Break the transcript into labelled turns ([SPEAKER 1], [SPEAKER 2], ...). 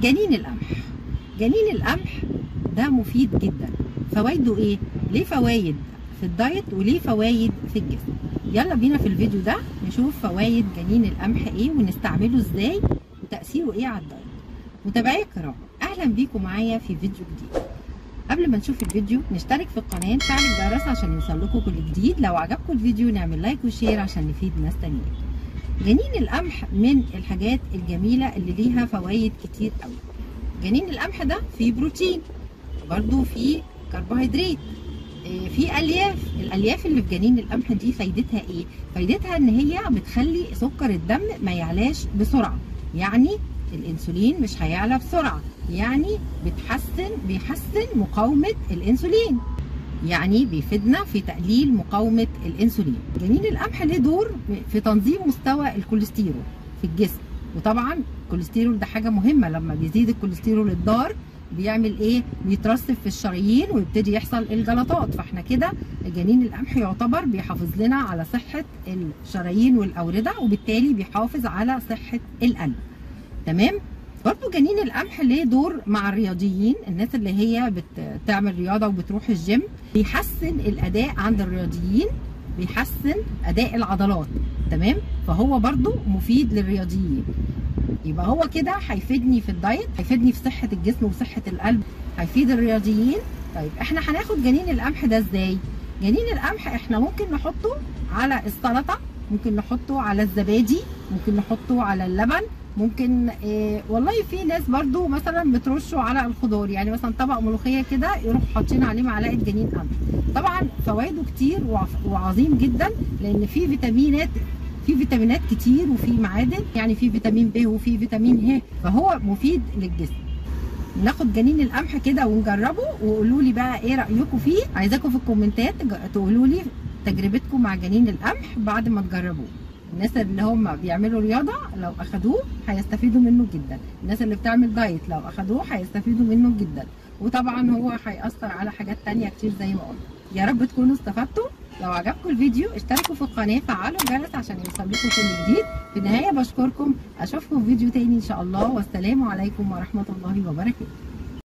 [SPEAKER 1] جنين القمح جنين القمح ده مفيد جدا فوائده ايه ليه فوائد في الدايت وليه فوائد في الجسم يلا بينا في الفيديو ده نشوف فوائد جنين القمح ايه ونستعمله ازاي وتاثيره ايه على الدايت متابعي الكرام اهلا بيكم معايا في فيديو جديد قبل ما نشوف الفيديو نشترك في القناه نفعل الجرس عشان يوصل لكم كل جديد لو عجبكم الفيديو نعمل لايك وشير عشان نفيد ناس تانيين جنين القمح من الحاجات الجميله اللي ليها فوائد كتير قوي جنين القمح ده فيه بروتين برضو فيه كربوهيدرات في الياف الالياف اللي في جنين القمح دي فايدتها ايه فايدتها ان هي بتخلي سكر الدم ما يعلاش بسرعه يعني الانسولين مش هيعلى بسرعه يعني بتحسن بيحسن مقاومه الانسولين يعني بيفيدنا في تقليل مقاومه الانسولين جنين القمح له دور في تنظيم مستوى الكوليسترول في الجسم وطبعا الكوليسترول ده حاجه مهمه لما بيزيد الكوليسترول الضار بيعمل ايه بيترسب في الشرايين ويبتدي يحصل الجلطات فاحنا كده جنين القمح يعتبر بيحافظ لنا على صحه الشرايين والاورده وبالتالي بيحافظ على صحه القلب تمام برضو جنين القمح ليه دور مع الرياضيين الناس اللي هي بتعمل رياضه وبتروح الجيم بيحسن الاداء عند الرياضيين بيحسن اداء العضلات تمام فهو برضو مفيد للرياضيين يبقى هو كده هيفيدني في الدايت هيفيدني في صحه الجسم وصحه القلب هيفيد الرياضيين طيب احنا هناخد جنين القمح ده ازاي جنين القمح احنا ممكن نحطه على السلطه ممكن نحطه على الزبادي ممكن نحطه على اللبن ممكن إيه والله في ناس برضو مثلا بترشه على الخضار يعني مثلا طبق ملوخيه كده يروح حاطين عليه معلقه جنين قمح طبعا فوائده كتير وعظيم جدا لان فيه فيتامينات في فيتامينات كتير وفي معادن يعني في فيتامين ب وفي فيتامين ه فهو مفيد للجسم ناخد جنين القمح كده ونجربه وقولوا لي بقى ايه رايكم فيه عايزاكم في الكومنتات تقولوا لي تجربتكم مع جنين القمح بعد ما تجربوه الناس اللي هم بيعملوا رياضه لو اخدوه هيستفيدوا منه جدا الناس اللي بتعمل دايت لو اخدوه هيستفيدوا منه جدا وطبعا هو هيأثر على حاجات تانية كتير زي ما قلنا يا رب تكونوا استفدتوا لو عجبكم الفيديو اشتركوا في القناه فعلوا الجرس عشان يوصل لكم كل جديد في النهايه بشكركم اشوفكم في فيديو تاني ان شاء الله والسلام عليكم ورحمه الله وبركاته